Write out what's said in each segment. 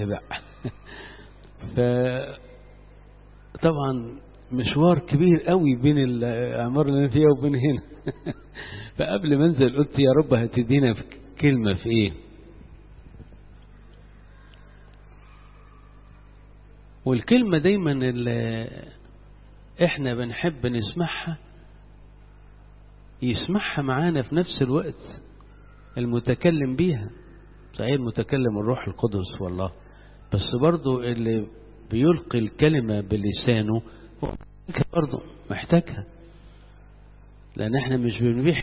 السابع ف طبعا مشوار كبير قوي بين الأعمار اللي أنا فيها وبين هنا فقبل ما انزل قلت يا رب هتدينا في كلمة في ايه والكلمة دايما اللي احنا بنحب نسمعها يسمعها معانا في نفس الوقت المتكلم بيها صحيح المتكلم الروح القدس والله بس برضو اللي بيلقي الكلمة بلسانه برضو محتاجها لأن احنا مش بنبيح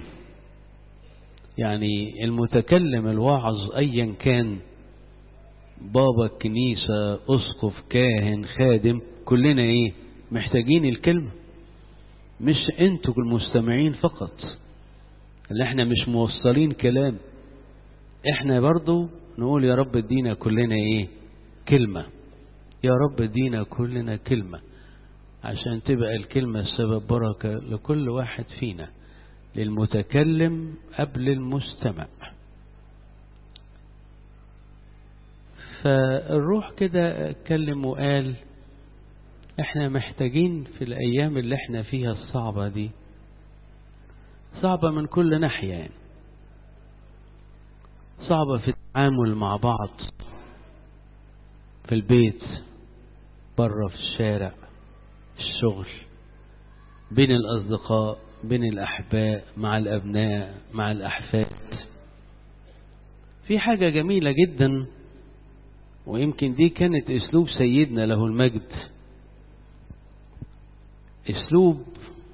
يعني المتكلم الواعظ أيا كان بابا كنيسة أسقف كاهن خادم كلنا إيه محتاجين الكلمة مش انتوا المستمعين فقط اللي احنا مش موصلين كلام احنا برضو نقول يا رب ادينا كلنا ايه كلمة يا رب ادينا كلنا كلمة عشان تبقى الكلمة سبب بركة لكل واحد فينا للمتكلم قبل المستمع فالروح كده اتكلم وقال احنا محتاجين في الايام اللي احنا فيها الصعبة دي صعبة من كل ناحية يعني صعبة في التعامل مع بعض في البيت بره في الشارع في الشغل بين الأصدقاء بين الأحباء مع الأبناء مع الأحفاد في حاجة جميلة جدا ويمكن دي كانت أسلوب سيدنا له المجد أسلوب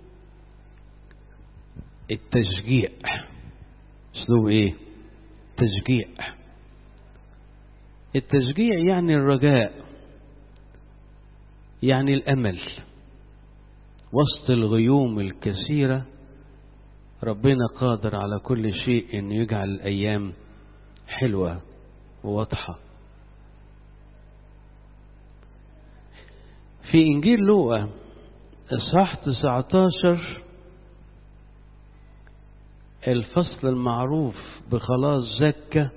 التشجيع أسلوب إيه تشجيع التشجيع يعني الرجاء يعني الأمل وسط الغيوم الكثيرة ربنا قادر على كل شيء أن يجعل الأيام حلوة وواضحة في إنجيل لوقا إصحاح 19 الفصل المعروف بخلاص زكة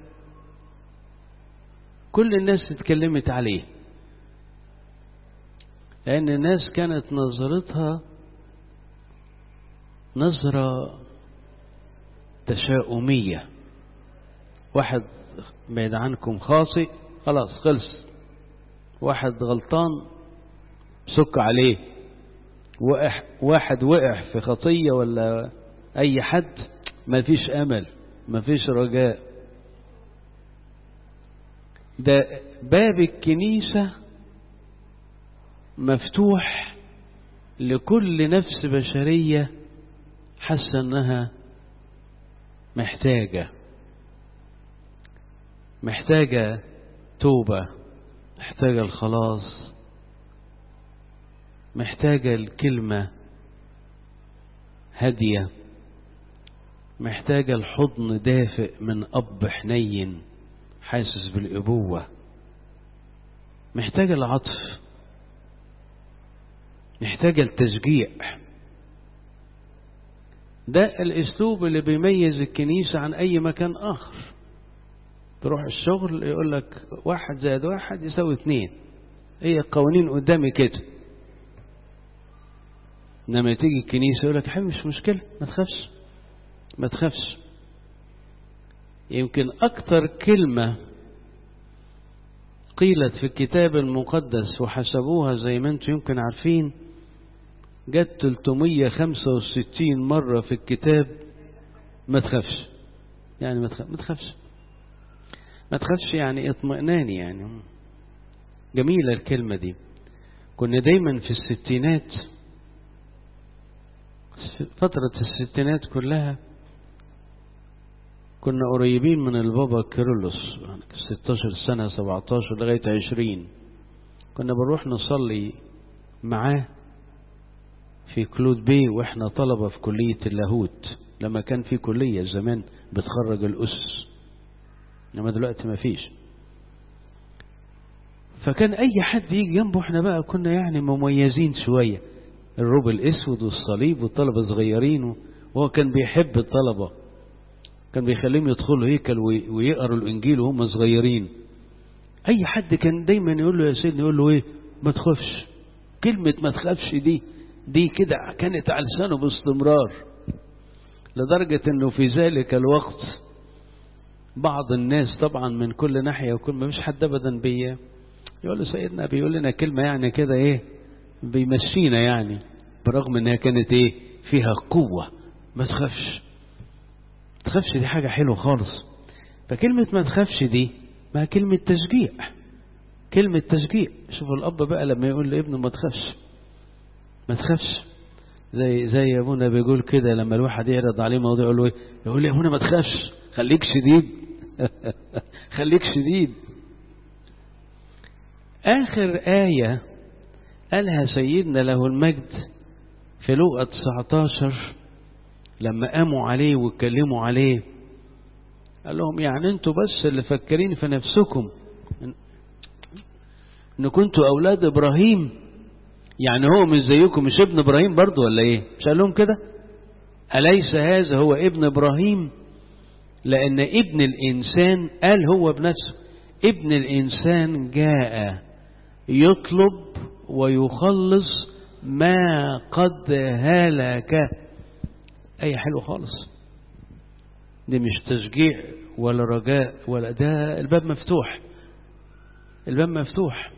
كل الناس اتكلمت عليه لأن الناس كانت نظرتها نظرة تشاؤمية واحد بعيد عنكم خاطئ خلاص خلص واحد غلطان سك عليه وقع واحد وقع في خطية ولا أي حد ما فيش أمل ما فيش رجاء ده باب الكنيسة مفتوح لكل نفس بشرية حاسة انها محتاجة محتاجة توبة محتاجة الخلاص محتاجة الكلمة هادية محتاجة الحضن دافئ من أب حنين حاسس بالأبوة محتاجة العطف محتاجة التشجيع ده الاسلوب اللي بيميز الكنيسة عن اي مكان اخر تروح الشغل يقول لك واحد زائد واحد يساوي اتنين هي القوانين قدامي كده انما تيجي الكنيسة يقول لك يا حبيبي مش مشكلة ما تخافش ما تخافش يمكن اكتر كلمة قيلت في الكتاب المقدس وحسبوها زي ما انتم يمكن عارفين جت 365 مرة في الكتاب ما تخافش يعني ما تخافش ما تخافش ما تخافش يعني اطمئناني يعني جميلة الكلمة دي كنا دايما في الستينات فترة الستينات كلها كنا قريبين من البابا كيرلس 16 سنة 17 لغاية 20 كنا بنروح نصلي معاه في كلود بي واحنا طلبة في كلية اللاهوت لما كان في كلية زمان بتخرج الأسس انما دلوقتي ما فيش فكان اي حد يجي جنبه احنا بقى كنا يعني مميزين شوية الروب الاسود والصليب والطلبة صغيرين وهو كان بيحب الطلبة كان بيخليهم يدخلوا هيكل ويقروا الانجيل وهم صغيرين اي حد كان دايما يقول له يا سيدنا يقول له ايه ما تخافش كلمة ما تخافش دي دي كده كانت على لسانه باستمرار لدرجة انه في ذلك الوقت بعض الناس طبعا من كل ناحية وكل ما فيش حد ابدا بي يقول له سيدنا بيقول لنا كلمة يعني كده ايه بيمشينا يعني برغم انها كانت ايه فيها قوة ما تخافش ما تخافش دي حاجة حلوة خالص فكلمة ما تخافش دي ما كلمة تشجيع كلمة تشجيع شوفوا الأب بقى لما يقول لابنه ما تخافش ما تخافش زي زي ابونا بيقول كده لما الواحد يعرض عليه موضوع يقول له ايه يقول لي يا ابونا ما تخافش خليك شديد خليك شديد آخر آية قالها سيدنا له المجد في لوقا 19 لما قاموا عليه واتكلموا عليه قال لهم يعني انتوا بس اللي فكرين في نفسكم ان كنتوا اولاد ابراهيم يعني هو مش زيكم مش ابن ابراهيم برضه ولا ايه مش قال لهم كده اليس هذا هو ابن ابراهيم لان ابن الانسان قال هو بنفسه ابن الانسان جاء يطلب ويخلص ما قد هلك اي حلو خالص دي مش تشجيع ولا رجاء ولا ده الباب مفتوح الباب مفتوح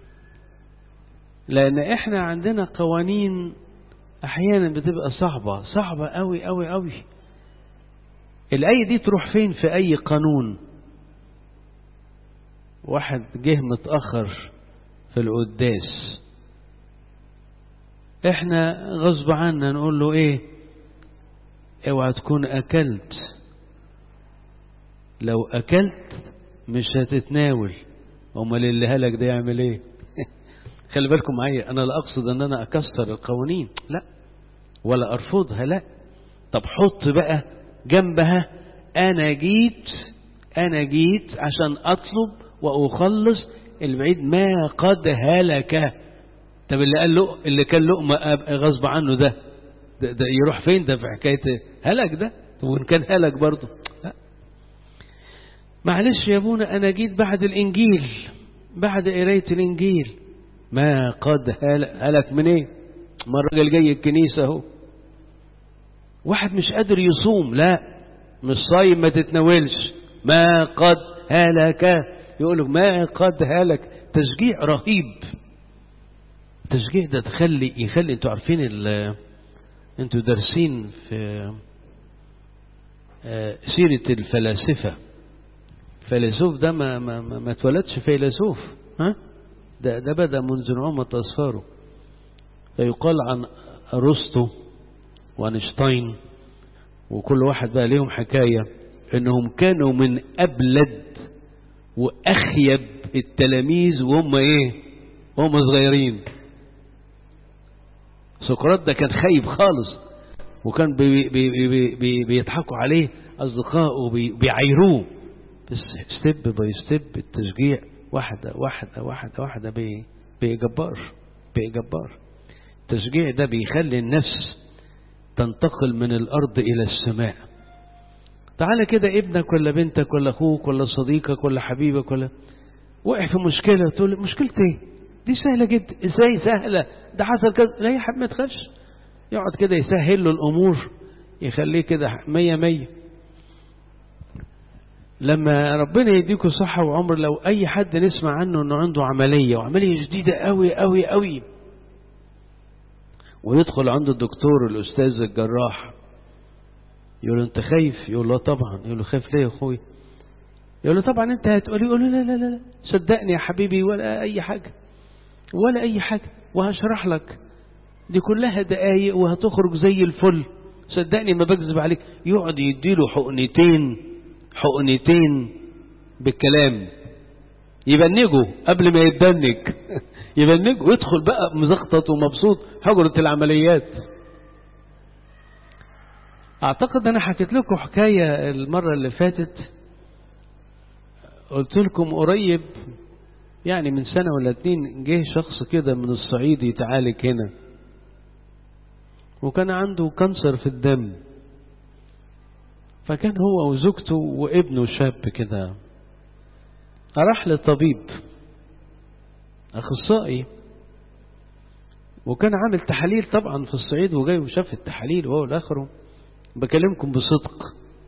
لان احنا عندنا قوانين احيانا بتبقى صعبة صعبة قوي قوي قوي الآية دي تروح فين في أي قانون واحد جه متأخر في القداس احنا غصب عنا نقول له ايه اوعى تكون اكلت لو اكلت مش هتتناول امال اللي هلك ده يعمل ايه خلي بالكم معايا انا لا اقصد ان انا اكسر القوانين لا ولا ارفضها لا طب حط بقى جنبها انا جيت انا جيت عشان اطلب واخلص البعيد ما قد هلك طب اللي قال له اللي كان لقمه غصب عنه ده ده, ده يروح فين ده في حكايه هلك ده وان كان هلك برضه لا معلش يا ابونا انا جيت بعد الانجيل بعد قرايه الانجيل ما قد هلك من ايه ما الراجل جاي الكنيسه اهو واحد مش قادر يصوم لا مش صايم ما تتناولش ما قد هلك يقول له ما قد هلك تشجيع رهيب التشجيع ده تخلي يخلي انتوا عارفين انتوا دارسين في سيرة الفلاسفة فيلسوف ده ما ما ما, ما اتولدش فيلسوف ها ده ده بدأ منذ نعومة أصفاره فيقال عن أرسطو وأينشتاين وكل واحد بقى ليهم حكاية انهم كانوا من أبلد وأخيب التلاميذ وهم ايه وهم صغيرين سقراط ده كان خايب خالص وكان بي بي بي بي بيضحكوا عليه أصدقائه بيعايروه بس ستيب باي ستيب التشجيع واحدة واحدة واحدة واحدة بي بيجبار بيجبار التشجيع ده بيخلي النفس تنتقل من الأرض إلى السماء تعالى كده ابنك ولا بنتك ولا أخوك ولا صديقك ولا حبيبك ولا وقع في مشكلة تقول مشكلة ايه دي سهلة جدا ازاي سهلة ده حصل كذا لا يا حبيبي ما تخافش يقعد كده يسهل له الأمور يخليه كده مية مية لما ربنا يديكوا صحة وعمر لو أي حد نسمع عنه أنه عنده عملية وعملية جديدة قوي قوي قوي ويدخل عند الدكتور الأستاذ الجراح يقول له أنت خايف يقول له طبعا يقول له خايف ليه يا أخوي يقول له طبعا أنت هتقولي يقول له لا لا لا صدقني يا حبيبي ولا أي حاجة ولا أي حاجة وهشرح لك دي كلها دقايق وهتخرج زي الفل صدقني ما بكذب عليك يقعد يديله حقنتين حقنتين بالكلام يبنجه قبل ما يتبنج يبنجه ويدخل بقى مزخطط ومبسوط حجرة العمليات اعتقد انا حكيت لكم حكاية المرة اللي فاتت قلت لكم قريب يعني من سنة ولا اتنين جه شخص كده من الصعيد يتعالج هنا وكان عنده كانسر في الدم فكان هو وزوجته وابنه شاب كده راح للطبيب اخصائي وكان عامل تحاليل طبعا في الصعيد وجاي وشاف التحاليل وهو الاخره بكلمكم بصدق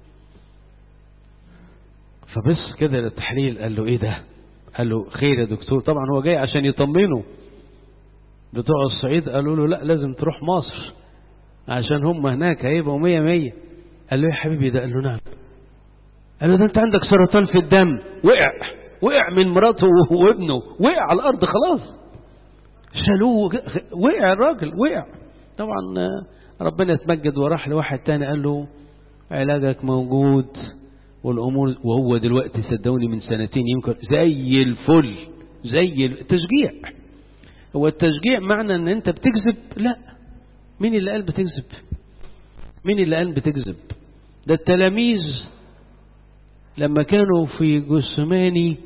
فبس كده التحليل قال له ايه ده قال له خير يا دكتور طبعا هو جاي عشان يطمنه بتوع الصعيد قالوا له لا لازم تروح مصر عشان هم هناك هيبقوا مية مية قال له يا حبيبي ده قال له نعم قال له ده انت عندك سرطان في الدم وقع وقع من مراته وابنه وقع على الارض خلاص شالوه وقع الراجل وقع طبعا ربنا يتمجد وراح لواحد تاني قال له علاجك موجود والامور وهو دلوقتي صدقوني من سنتين يمكن زي الفل زي التشجيع هو التشجيع معنى ان انت بتكذب لا مين اللي قال بتكذب مين اللي قال بتكذب ده التلاميذ لما كانوا في جثماني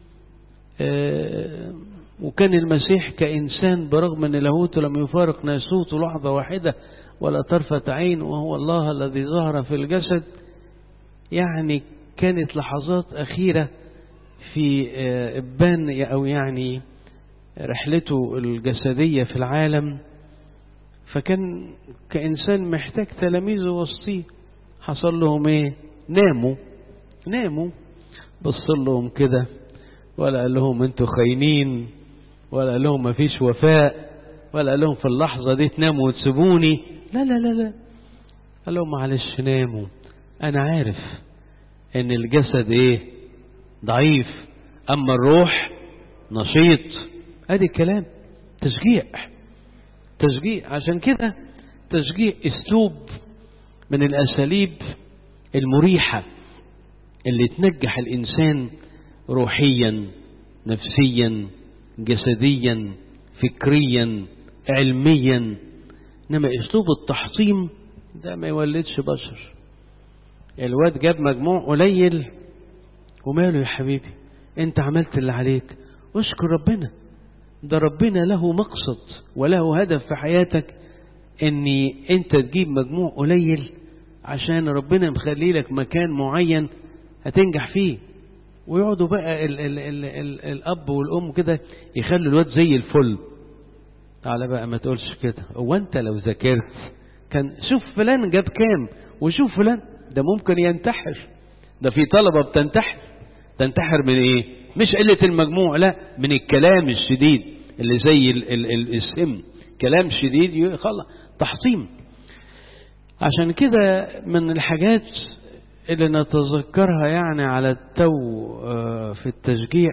آه وكان المسيح كإنسان برغم أن لاهوته لم يفارق ناسوته لحظة واحدة ولا طرفة عين وهو الله الذي ظهر في الجسد يعني كانت لحظات أخيرة في إبان أو يعني رحلته الجسدية في العالم فكان كإنسان محتاج تلاميذه وسطيه حصل لهم إيه ناموا ناموا بص لهم كده ولا قال لهم انتوا خاينين ولا قال لهم مفيش وفاء ولا قال لهم في اللحظة دي تناموا وتسيبوني لا لا لا لا قال لهم معلش ناموا انا عارف ان الجسد ايه ضعيف اما الروح نشيط ادي الكلام تشجيع تشجيع عشان كده تشجيع اسلوب من الاساليب المريحة اللي تنجح الانسان روحيا نفسيا جسديا فكريا علميا انما اسلوب التحطيم ده ما يولدش بشر الواد جاب مجموع قليل وماله يا حبيبي انت عملت اللي عليك اشكر ربنا ده ربنا له مقصد وله هدف في حياتك ان انت تجيب مجموع قليل عشان ربنا مخلي لك مكان معين هتنجح فيه ويقعدوا بقى ال ال ال ال الاب والام كده يخلوا الواد زي الفل تعالى بقى ما تقولش كده هو انت لو ذاكرت كان شوف فلان جاب كام وشوف فلان ده ممكن ينتحر ده في طلبة بتنتحر تنتحر من ايه مش قلة المجموع لا من الكلام الشديد اللي زي ال ال ال السم كلام شديد خلاص تحصيم عشان كده من الحاجات اللي نتذكرها يعني على التو في التشجيع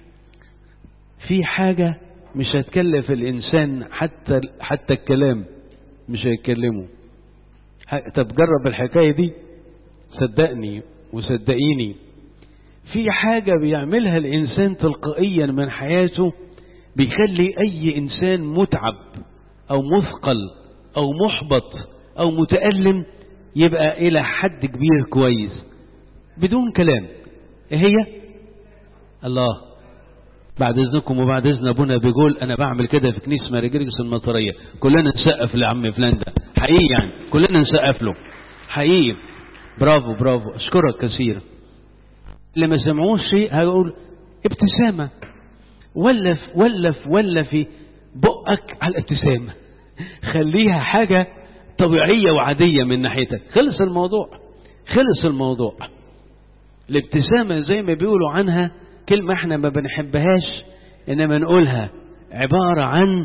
في حاجة مش هتكلف الإنسان حتى حتى الكلام مش هيتكلمه طب جرب الحكاية دي صدقني وصدقيني في حاجة بيعملها الإنسان تلقائيا من حياته بيخلي أي إنسان متعب أو مثقل أو محبط أو متألم يبقى إلى حد كبير كويس بدون كلام إيه هي الله بعد إذنكم وبعد إذن أبونا بيقول أنا بعمل كده في كنيسة مارجرجس المطرية كلنا نسقف لعم فلان ده حقيقي يعني كلنا نسقف له حقيقي برافو برافو أشكرك كثيرا اللي ما سمعوش شيء هيقول ابتسامة ولف ولف ولف بقك على الابتسامة خليها حاجة طبيعية وعادية من ناحيتك خلص الموضوع خلص الموضوع الابتسامة زي ما بيقولوا عنها كلمة احنا ما بنحبهاش انما نقولها عبارة عن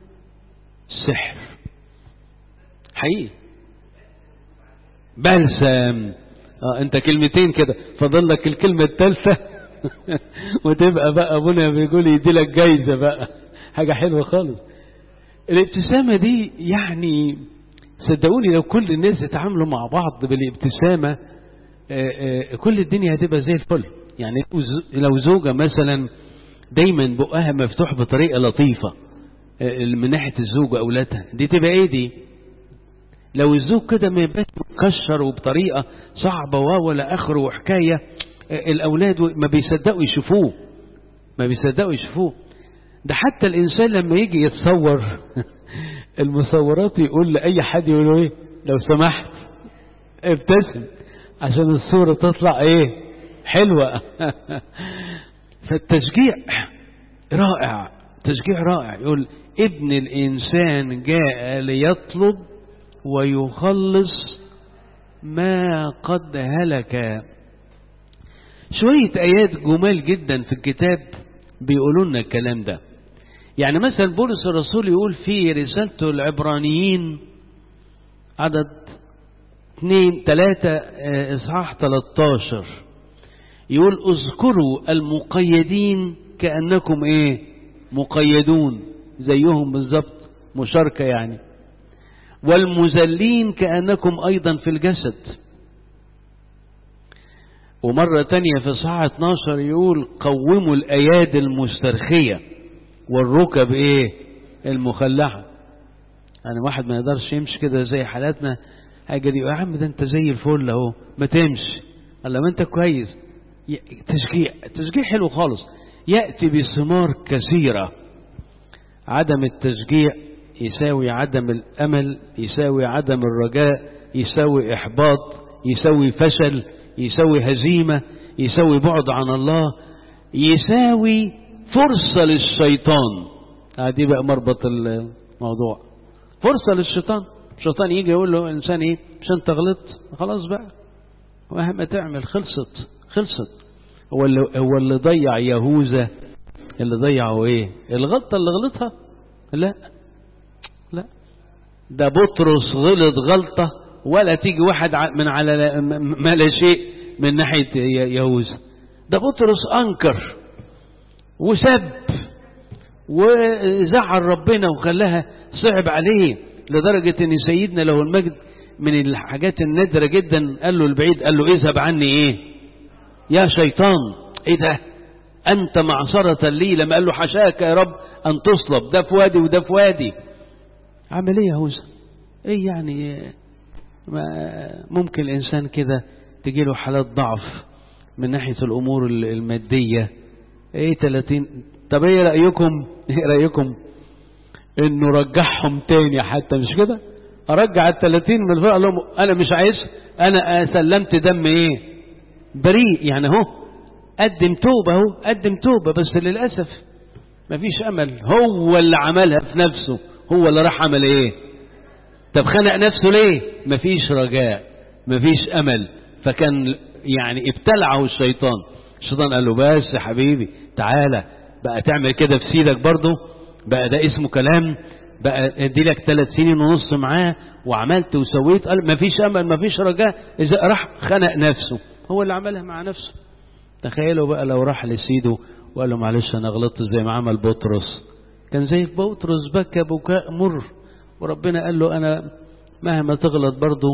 سحر حقيقي بلسم اه انت كلمتين كده فاضل لك الكلمة الثالثة وتبقى بقى ابونا بيقول يدي لك جايزة بقى حاجة حلوة خالص الابتسامة دي يعني صدقوني لو كل الناس يتعاملوا مع بعض بالابتسامة كل الدنيا هتبقى زي الفل يعني لو زوجة مثلا دايما بقها مفتوح بطريقة لطيفة من ناحية الزوج وأولادها دي تبقى ايه دي لو الزوج كده ما يبقاش مكشر وبطريقة صعبة ولا آخره وحكاية الأولاد ما بيصدقوا يشوفوه ما بيصدقوا يشوفوه ده حتى الإنسان لما يجي يتصور المصورات يقول لأي حد يقول له ايه لو سمحت ابتسم عشان الصورة تطلع ايه حلوة فالتشجيع رائع تشجيع رائع يقول ابن الإنسان جاء ليطلب ويخلص ما قد هلك شوية آيات جمال جدا في الكتاب بيقولوا لنا الكلام ده يعني مثلا بولس الرسول يقول في رسالته العبرانيين عدد اثنين ثلاثة إصحاح 13 يقول اذكروا المقيدين كأنكم ايه مقيدون زيهم بالظبط مشاركة يعني والمذلين كأنكم أيضا في الجسد ومرة تانية في صحاح 12 يقول قوموا الأيادي المسترخية والركب ايه المخلعة يعني واحد ما يقدرش يمشي كده زي حالاتنا حاجة دي يا عم ده انت زي الفل اهو ما تمشي قال ما انت كويس تشجيع تشجيع حلو خالص يأتي بثمار كثيرة عدم التشجيع يساوي عدم الأمل يساوي عدم الرجاء يساوي إحباط يساوي فشل يساوي هزيمة يساوي بعد عن الله يساوي فرصة للشيطان دي بقى مربط الموضوع فرصة للشيطان الشيطان يجي يقول له إنسان إيه مش أنت غلطت خلاص بقى مهما تعمل خلصت خلصت هو اللي هو اللي ضيع يهوذا اللي ضيعه ايه الغلطه اللي غلطها لا لا ده بطرس غلط غلطه ولا تيجي واحد من على ما لا شيء من ناحيه يهوذا ده بطرس انكر وسب وزعل ربنا وخلاها صعب عليه لدرجه ان سيدنا له المجد من الحاجات النادره جدا قال له البعيد قال له اذهب عني ايه يا شيطان ايه ده انت معصرة لي لما قال له حشاك يا رب ان تصلب ده في وادي وده في وادي عمل ايه يا هوزة ايه يعني ما ممكن الانسان كده تجي له حالات ضعف من ناحية الامور المادية ايه 30 طب ايه رأيكم ايه رأيكم انه رجعهم تاني حتى مش كده ارجع ال 30 من الفرق لهم انا مش عايز انا سلمت دم ايه بريء يعني اهو قدم توبة اهو قدم توبة بس للأسف مفيش أمل هو اللي عملها في نفسه هو اللي راح عمل ايه طب خنق نفسه ليه مفيش رجاء مفيش أمل فكان يعني ابتلعه الشيطان الشيطان قال له بس يا حبيبي تعالى بقى تعمل كده في سيدك برضه بقى ده اسمه كلام بقى ادي لك ثلاث سنين ونص معاه وعملت وسويت قال مفيش امل مفيش رجاء اذا راح خنق نفسه هو اللي عملها مع نفسه تخيلوا بقى لو راح لسيده وقال له معلش انا غلطت زي ما عمل بطرس كان زي بطرس بكى بكاء مر وربنا قال له انا مهما تغلط برضه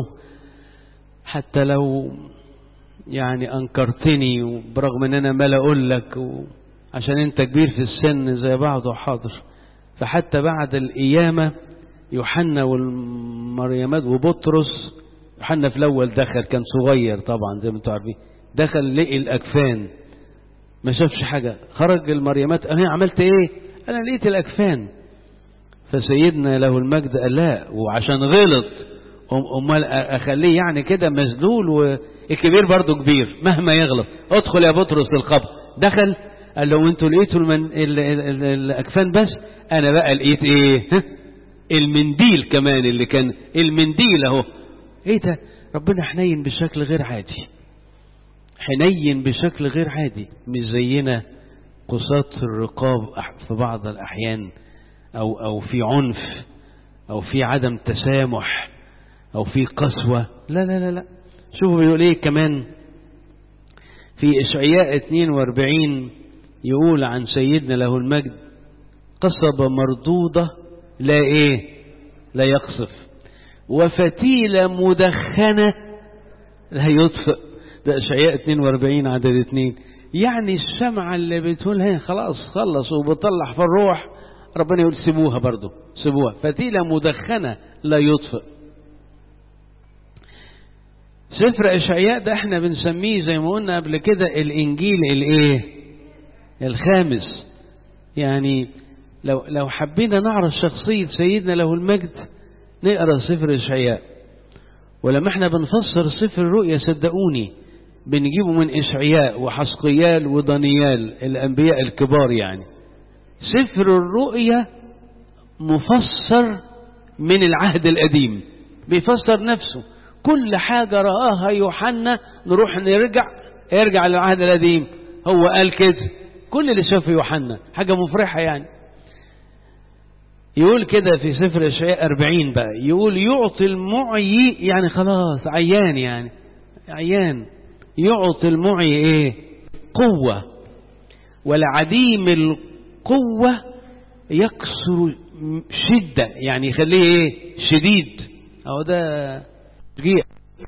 حتى لو يعني انكرتني وبرغم ان انا ما اقول لك عشان انت كبير في السن زي بعضه حاضر فحتى بعد القيامة يوحنا والمريمات وبطرس يوحنا في الاول دخل كان صغير طبعا زي ما انتم عارفين دخل لقي الاكفان ما شافش حاجة خرج المريمات انا عملت ايه انا لقيت الاكفان فسيدنا له المجد قال لا وعشان غلط امال اخليه يعني كده مذلول والكبير برضه كبير مهما يغلط ادخل يا بطرس القبر دخل قال له انتوا لقيتوا المن... ال... ال... الاكفان بس انا بقى لقيت ايه المنديل كمان اللي كان المنديل اهو ايه ده ربنا حنين بشكل غير عادي حنين بشكل غير عادي مش زينا قساة الرقاب في بعض الأحيان أو أو في عنف أو في عدم تسامح أو في قسوة لا لا لا لا شوفوا بيقول إيه كمان في إشعياء 42 يقول عن سيدنا له المجد قصبة مردودة لا إيه لا يقصف وفتيلة مدخنة لا يطفئ ده إشعياء 42 عدد 2 يعني الشمعة اللي بتقول هي خلاص خلص وبتطلع في الروح ربنا يقول سيبوها برضو سيبوها فتيلة مدخنة لا يطفئ سفر إشعياء ده احنا بنسميه زي ما قلنا قبل كده الإنجيل الإيه الخامس يعني لو لو حبينا نعرف شخصية سيدنا له المجد نقرا سفر إشعياء ولما احنا بنفسر سفر الرؤيا صدقوني بنجيبه من إشعياء وحسقيال ودانيال الأنبياء الكبار يعني سفر الرؤيا مفسر من العهد القديم بيفسر نفسه كل حاجة رآها يوحنا نروح نرجع ارجع للعهد القديم هو قال كده كل اللي شافه يوحنا حاجة مفرحة يعني يقول كده في سفر اشعياء 40 بقى يقول يعطي المعي يعني خلاص عيان يعني عيان يعطي المعي ايه قوة والعديم القوة يكسر شدة يعني يخليه ايه شديد اهو ده تشجيع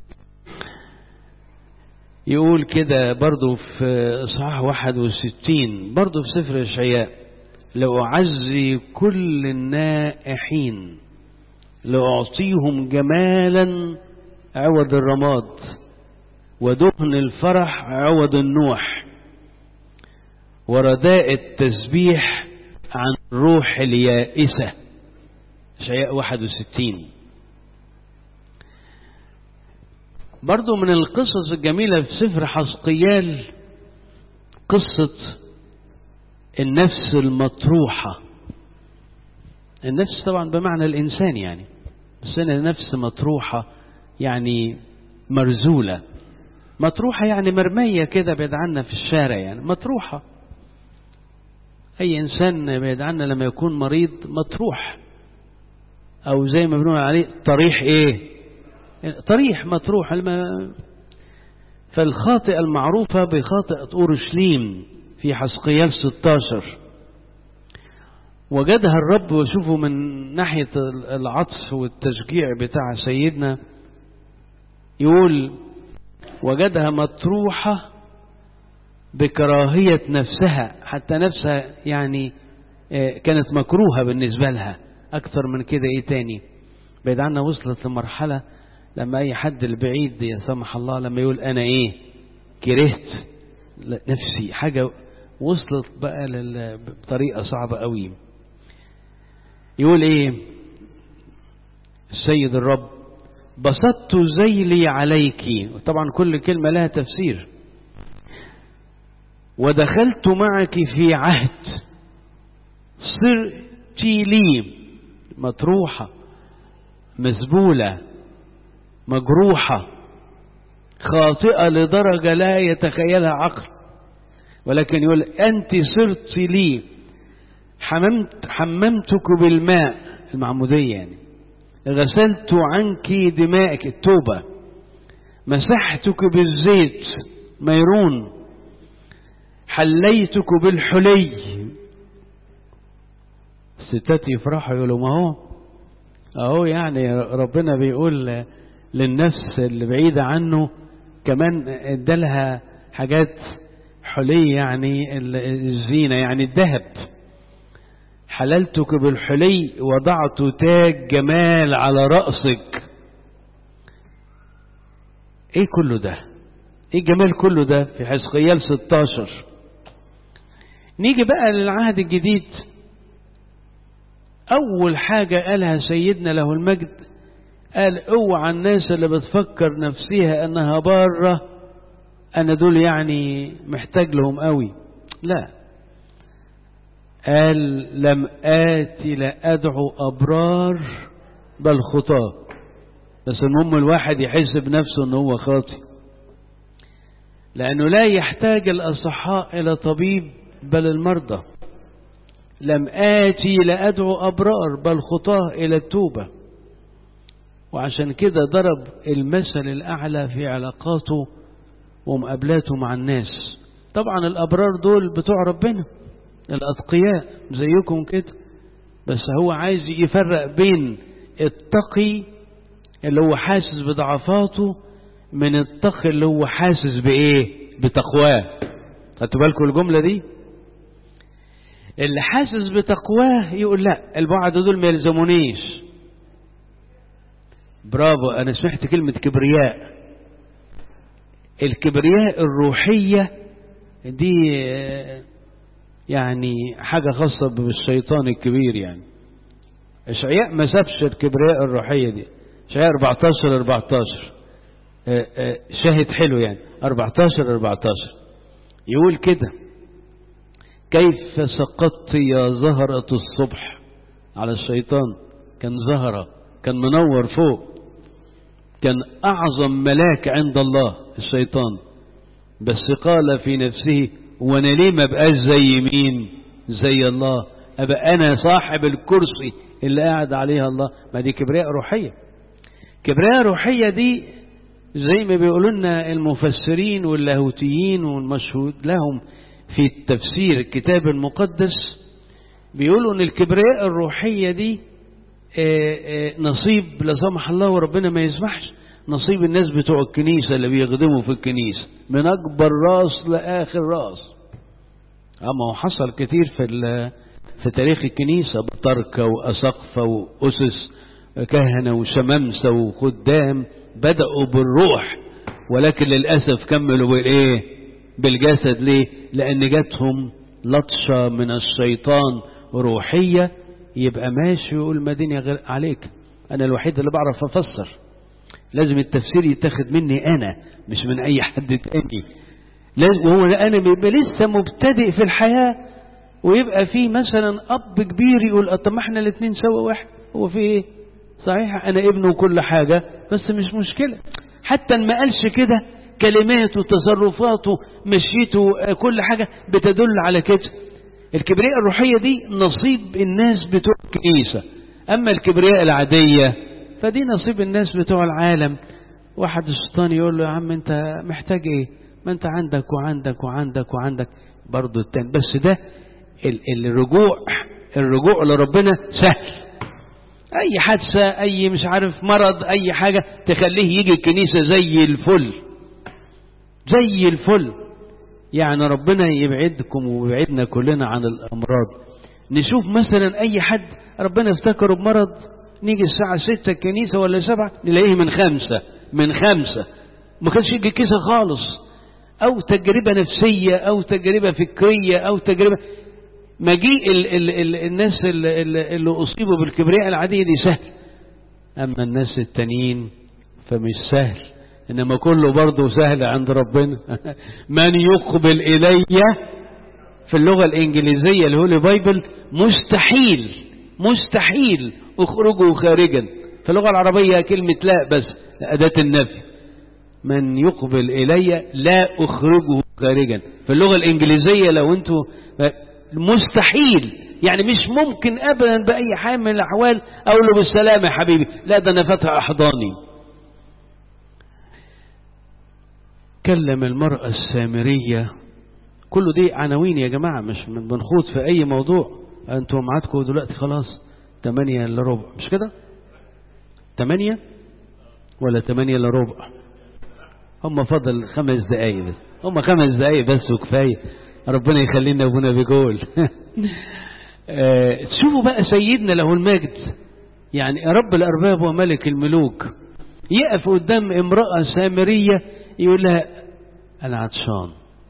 يقول كده برضو في اصحاح 61 برضو في سفر اشعياء لأعزي كل النائحين لأعطيهم جمالا عوض الرماد ودهن الفرح عوض النوح ورداء التسبيح عن الروح اليائسة شيء 61 برضو من القصص الجميلة في سفر حسقيال قصة النفس المطروحة النفس طبعا بمعنى الإنسان يعني بس أنا نفس مطروحة يعني مرزولة مطروحة يعني مرمية كده بعيد عنا في الشارع يعني مطروحة أي إنسان بعيد عنا لما يكون مريض مطروح أو زي ما بنقول عليه طريح إيه طريح مطروح الم... فالخاطئة المعروفة بخاطئة أورشليم في حسقيال 16 وجدها الرب وشوفوا من ناحية العطف والتشجيع بتاع سيدنا يقول وجدها مطروحة بكراهية نفسها حتى نفسها يعني كانت مكروهة بالنسبة لها أكثر من كده إيه تاني بعيد عنا وصلت لمرحلة لما أي حد البعيد يا سمح الله لما يقول أنا إيه كرهت نفسي حاجة وصلت بقى لل... بطريقة صعبة قوي يقول ايه السيد الرب بسطت ذيلي عليك طبعا كل كلمة لها تفسير ودخلت معك في عهد صرت لي مطروحة مزبولة مجروحة خاطئة لدرجة لا يتخيلها عقل ولكن يقول أنت صرت لي حممت حممتك بالماء المعمودية يعني غسلت عنك دمائك التوبة مسحتك بالزيت ميرون حليتك بالحلي الستات يفرحوا يقولوا ما هو اهو يعني ربنا بيقول للنفس اللي بعيدة عنه كمان ادالها حاجات حلي يعني الزينة يعني الذهب حللتك بالحلي وضعت تاج جمال على رأسك ايه كله ده ايه الجمال كله ده في حزقيال 16 نيجي بقى للعهد الجديد اول حاجة قالها سيدنا له المجد قال اوعى الناس اللي بتفكر نفسها انها باره انا دول يعني محتاج لهم قوي لا قال لم آتي لأدعو أبرار بل خطاة بس المهم الواحد يحس بنفسه أنه هو خاطئ لأنه لا يحتاج الأصحاء إلى طبيب بل المرضى لم آتي لأدعو أبرار بل خطاة إلى التوبة وعشان كده ضرب المثل الأعلى في علاقاته ومقابلاته مع الناس طبعا الأبرار دول بتوع ربنا الأتقياء زيكم كده بس هو عايز يفرق بين التقي اللي هو حاسس بضعفاته من التقي اللي هو حاسس بإيه بتقواه خدتوا بالكم الجملة دي اللي حاسس بتقواه يقول لا البعض دول ما يلزمونيش برافو أنا سمعت كلمة كبرياء الكبرياء الروحية دي يعني حاجة خاصة بالشيطان الكبير يعني اشعياء ما سابش الكبرياء الروحية دي اشعياء 14 14 شاهد حلو يعني 14 14 يقول كده كيف سقطت يا زهرة الصبح على الشيطان كان زهرة كان منور فوق كان أعظم ملاك عند الله الشيطان بس قال في نفسه وانا ليه ما بقاش زي مين زي الله ابقى انا صاحب الكرسي اللي قاعد عليها الله ما دي كبرياء روحية كبرياء روحية دي زي ما بيقولوا لنا المفسرين واللاهوتيين والمشهود لهم في التفسير الكتاب المقدس بيقولوا ان الكبرياء الروحية دي آآ آآ نصيب لا سمح الله وربنا ما يسمحش نصيب الناس بتوع الكنيسة اللي بيخدموا في الكنيسة من أكبر راس لآخر راس أما هو حصل كتير في في تاريخ الكنيسة بطركة وأسقفة وأسس كهنة وشمامسة وخدام بدأوا بالروح ولكن للأسف كملوا بالإيه بالجسد ليه لأن جاتهم لطشة من الشيطان روحية يبقى ماشي ويقول ما دنيا غير عليك أنا الوحيد اللي بعرف أفسر لازم التفسير يتاخد مني أنا مش من أي حد تاني لازم وهو أنا بيبقى لسه مبتدئ في الحياة ويبقى في مثلا أب كبير يقول طب ما احنا الاثنين سوا واحد هو في إيه؟ صحيح أنا ابنه وكل حاجة بس مش مشكلة حتى ما قالش كده كلماته تصرفاته مشيته كل حاجة بتدل على كده الكبرياء الروحية دي نصيب الناس بتوع الكنيسة أما الكبرياء العادية فدي نصيب الناس بتوع العالم واحد الشيطان يقول له يا عم انت محتاج ايه ما انت عندك وعندك وعندك وعندك برضه التاني بس ده الرجوع الرجوع لربنا سهل اي حادثة اي مش عارف مرض اي حاجة تخليه يجي الكنيسة زي الفل زي الفل يعني ربنا يبعدكم ويبعدنا كلنا عن الامراض نشوف مثلا اي حد ربنا افتكره بمرض نيجي الساعة ستة الكنيسة ولا سبعة نلاقيه من خمسة من خمسة ما كانش يجي الكنيسة خالص أو تجربة نفسية أو تجربة فكرية أو تجربة مجيء ال ال ال الناس اللي, اللي أصيبوا بالكبرياء العادية دي سهل أما الناس التانيين فمش سهل إنما كله برضه سهل عند ربنا من يقبل إلي في اللغة الإنجليزية الهولي بايبل مستحيل مستحيل اخرجوا خارجا في اللغة العربية كلمة لا بس أداة النفي من يقبل إلي لا أخرجه خارجا في اللغة الإنجليزية لو أنتوا مستحيل يعني مش ممكن أبدا بأي حال من الأحوال أقول له بالسلامة يا حبيبي لا ده أنا فاتح أحضاني كلم المرأة السامرية كله دي عناوين يا جماعة مش بنخوض في أي موضوع أنتوا معادكم دلوقتي خلاص تمانية إلا ربع مش كده تمانية ولا تمانية إلا ربع هم فضل خمس دقايق بس هم خمس دقايق بس وكفاية ربنا يخلينا ابونا بيقول آه تشوفوا بقى سيدنا له المجد يعني رب الأرباب وملك الملوك يقف قدام امرأة سامرية يقول لها أنا عطشان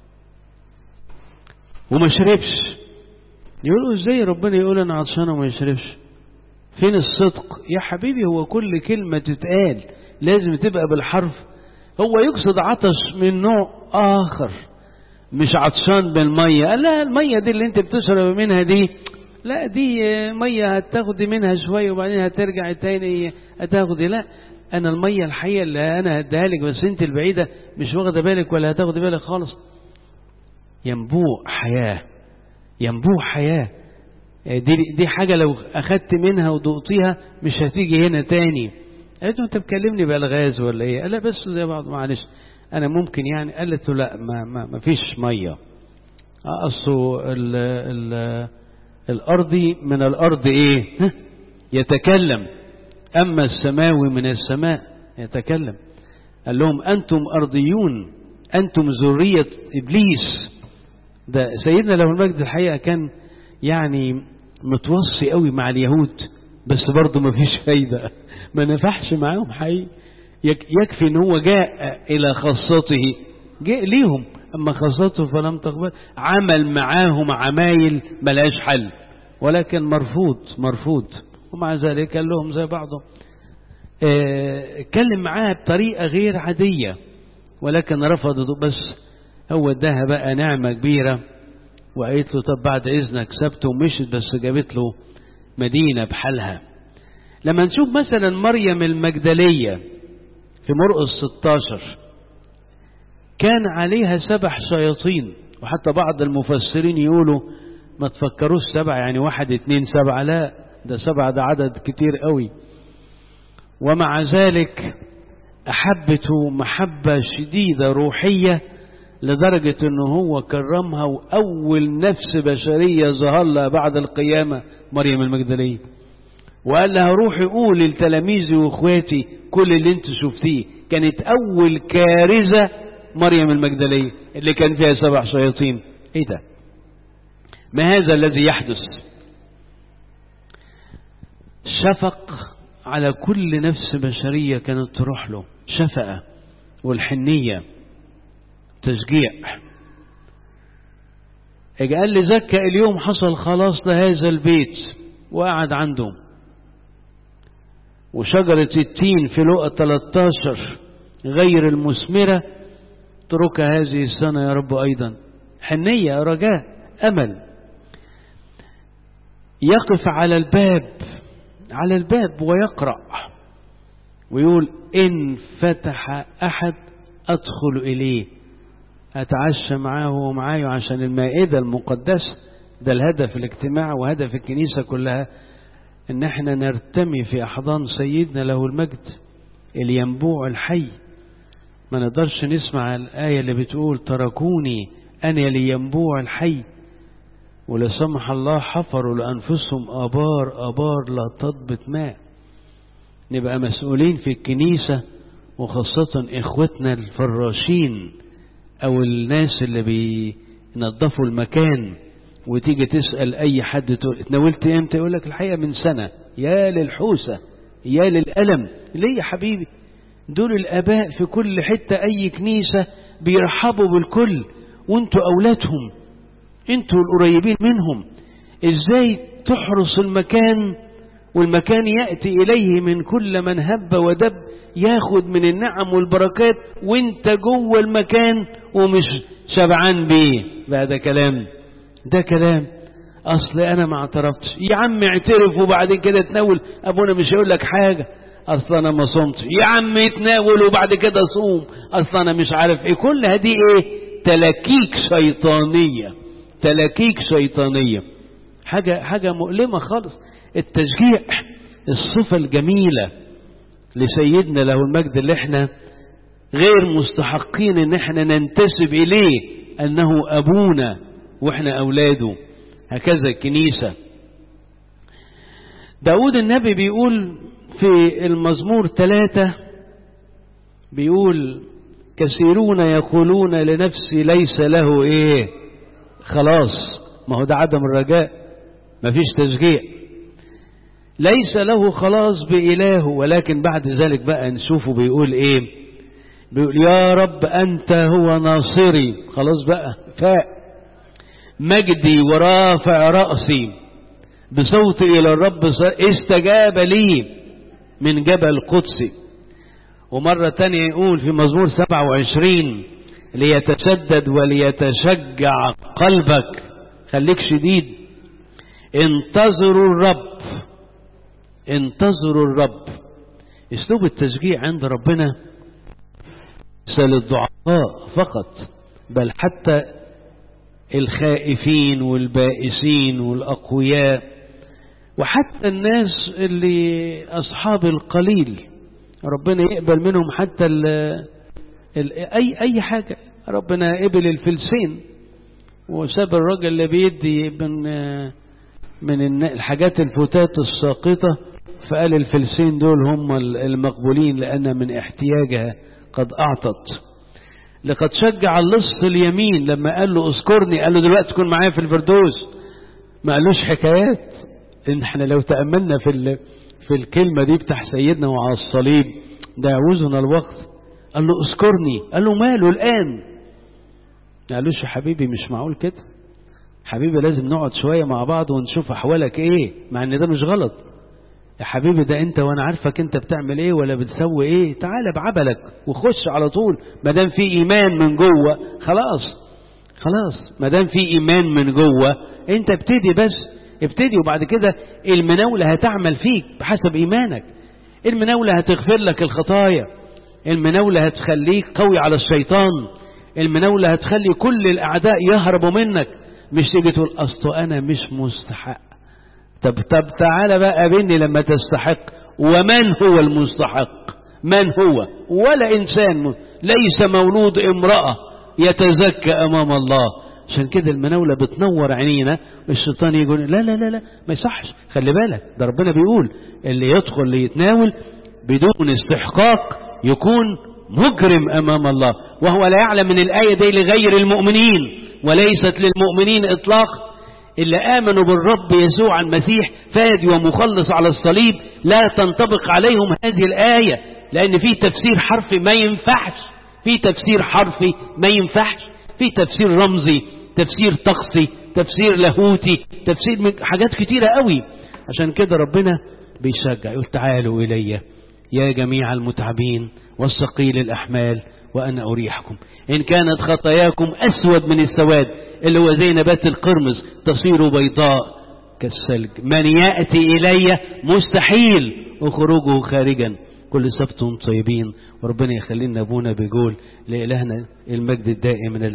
وما شربش يقولوا ازاي ربنا يقول أنا عطشان وما يشربش فين الصدق يا حبيبي هو كل كلمة تتقال لازم تبقى بالحرف هو يقصد عطش من نوع آخر مش عطشان بالمية لا المية دي اللي انت بتشرب منها دي لا دي مية هتاخدي منها شوية وبعدين هترجع تاني هتاخدي لا انا المية الحية اللي انا هديها لك بس انت البعيدة مش واخدة بالك ولا هتاخدي بالك خالص ينبوع حياة ينبوع حياة دي, دي حاجة لو أخدت منها ودقتيها مش هتيجي هنا تاني قالت له أنت بتكلمني بألغاز ولا إيه؟ قال لا بس زي بعض معلش أنا ممكن يعني قالت له لا ما, ما, ما فيش مية أصله ال ال الأرضي من الأرض إيه؟ يتكلم أما السماوي من السماء يتكلم قال لهم أنتم أرضيون أنتم ذرية إبليس ده سيدنا له المجد الحقيقة كان يعني متوصي قوي مع اليهود بس برضه ما فيش فايدة ما نفعش معاهم حقيقي يكفي ان هو جاء الى خاصته جاء ليهم اما خاصته فلم تقبل عمل معاهم عمايل ملهاش حل ولكن مرفوض مرفوض ومع ذلك قال لهم زي بعضهم اتكلم معاها بطريقة غير عادية ولكن رفضته بس هو اداها بقى نعمة كبيرة وقالت له طب بعد إذنك سبته ومشت بس جابت له مدينة بحالها لما نشوف مثلا مريم المجدلية في مرقس 16 كان عليها سبع شياطين وحتى بعض المفسرين يقولوا ما تفكروش سبع يعني واحد اتنين سبعة لا ده سبعة ده عدد كتير قوي ومع ذلك أحبته محبة شديدة روحية لدرجة أنه هو كرمها وأول نفس بشرية ظهر لها بعد القيامة مريم المجدلية وقال لها روحي قول لتلاميذي واخواتي كل اللي انت شفتيه كانت أول كارثة مريم المجدلية اللي كان فيها سبع شياطين ايه ده ما هذا الذي يحدث شفق على كل نفس بشرية كانت تروح له شفقة والحنية تشجيع قال لي زكى اليوم حصل خلاص لهذا البيت وقعد عنده وشجرة التين في لقى 13 غير المثمرة اترك هذه السنة يا رب أيضا حنية رجاء أمل يقف على الباب على الباب ويقرأ ويقول إن فتح أحد أدخل إليه أتعشى معاه ومعاه عشان المائدة المقدسة ده الهدف الاجتماع وهدف الكنيسة كلها ان احنا نرتمي في احضان سيدنا له المجد الينبوع الحي ما نقدرش نسمع الآية اللي بتقول تركوني أنا لينبوع الحي ولا سمح الله حفروا لأنفسهم آبار آبار لا تضبط ماء نبقى مسؤولين في الكنيسة وخاصة إخوتنا الفراشين أو الناس اللي بينظفوا المكان وتيجي تسأل أي حد تقول اتناولت امتى يقول لك الحقيقة من سنة يا للحوسة يا للألم ليه يا حبيبي دول الآباء في كل حتة أي كنيسة بيرحبوا بالكل وانتوا أولادهم انتوا القريبين منهم ازاي تحرس المكان والمكان يأتي إليه من كل من هب ودب ياخد من النعم والبركات وانت جوه المكان ومش شبعان بيه بقى ده كلام ده كلام اصل انا ما اعترفتش يا عم اعترف وبعدين كده تناول ابونا مش هيقول لك حاجه اصل انا ما صمتش يا عم اتناول وبعد كده صوم اصل انا مش عارف ايه كل هذه ايه تلاكيك شيطانيه تلاكيك شيطانيه حاجه حاجه مؤلمه خالص التشجيع الصفه الجميله لسيدنا له المجد اللي احنا غير مستحقين ان احنا ننتسب اليه انه ابونا واحنا اولاده هكذا الكنيسة داود النبي بيقول في المزمور ثلاثة بيقول كثيرون يقولون لنفسي ليس له ايه خلاص ما هو ده عدم الرجاء ما فيش تشجيع ليس له خلاص بإله ولكن بعد ذلك بقى نشوفه بيقول ايه بيقول يا رب أنت هو ناصري خلاص بقى فاق مجدي ورافع رأسي بصوتي إلى الرب استجاب لي من جبل قدسي ومرة تانية يقول في مزمور 27 ليتشدد وليتشجع قلبك خليك شديد انتظروا الرب انتظروا الرب اسلوب التشجيع عند ربنا للضعفاء فقط بل حتى الخائفين والبائسين والأقوياء وحتى الناس اللي أصحاب القليل ربنا يقبل منهم حتى ال ال أي أي حاجة ربنا قبل الفلسين وساب الراجل اللي بيدي من من الحاجات الفتات الساقطة فقال الفلسين دول هم المقبولين لأن من احتياجها قد أعطت لقد شجع اللص اليمين لما قال له اذكرني قال له دلوقتي تكون معايا في الفردوس ما قالوش حكايات ان احنا لو تأملنا في في الكلمة دي بتاع سيدنا وعلى الصليب ده يعوزنا الوقت قال له اذكرني قال له ماله الآن ما قالوش يا حبيبي مش معقول كده حبيبي لازم نقعد شوية مع بعض ونشوف أحوالك إيه مع إن ده مش غلط يا حبيبي ده انت وانا عارفك انت بتعمل ايه ولا بتسوي ايه تعال بعبلك وخش على طول ما دام في ايمان من جوه خلاص خلاص ما دام في ايمان من جوه انت ابتدي بس ابتدي وبعد كده المناولة هتعمل فيك بحسب ايمانك المناولة هتغفر لك الخطايا المناولة هتخليك قوي على الشيطان المناولة هتخلي كل الاعداء يهربوا منك مش تيجي تقول اصل انا مش مستحق طب طب تعالى بقى قابلني لما تستحق ومن هو المستحق من هو ولا انسان ليس مولود امرأة يتزكى امام الله عشان كده المناولة بتنور عينينا الشيطان يقول لا لا لا لا ما يصحش خلي بالك ده ربنا بيقول اللي يدخل ليتناول بدون استحقاق يكون مجرم امام الله وهو لا يعلم من الآية دي لغير المؤمنين وليست للمؤمنين اطلاقا اللي آمنوا بالرب يسوع المسيح فادي ومخلص على الصليب لا تنطبق عليهم هذه الآية لأن في تفسير حرفي ما ينفعش في تفسير حرفي ما ينفعش في تفسير رمزي تفسير طقسي تفسير لاهوتي تفسير من حاجات كتيرة قوي عشان كده ربنا بيشجع يقول تعالوا إلي يا جميع المتعبين والثقيل الأحمال وأنا أريحكم إن كانت خطاياكم أسود من السواد اللي هو زي نبات القرمز تصير بيضاء كالثلج من يأتي إلي مستحيل وخروجه خارجا كل سبت طيبين وربنا يخلينا أبونا بيقول لإلهنا المجد الدائم من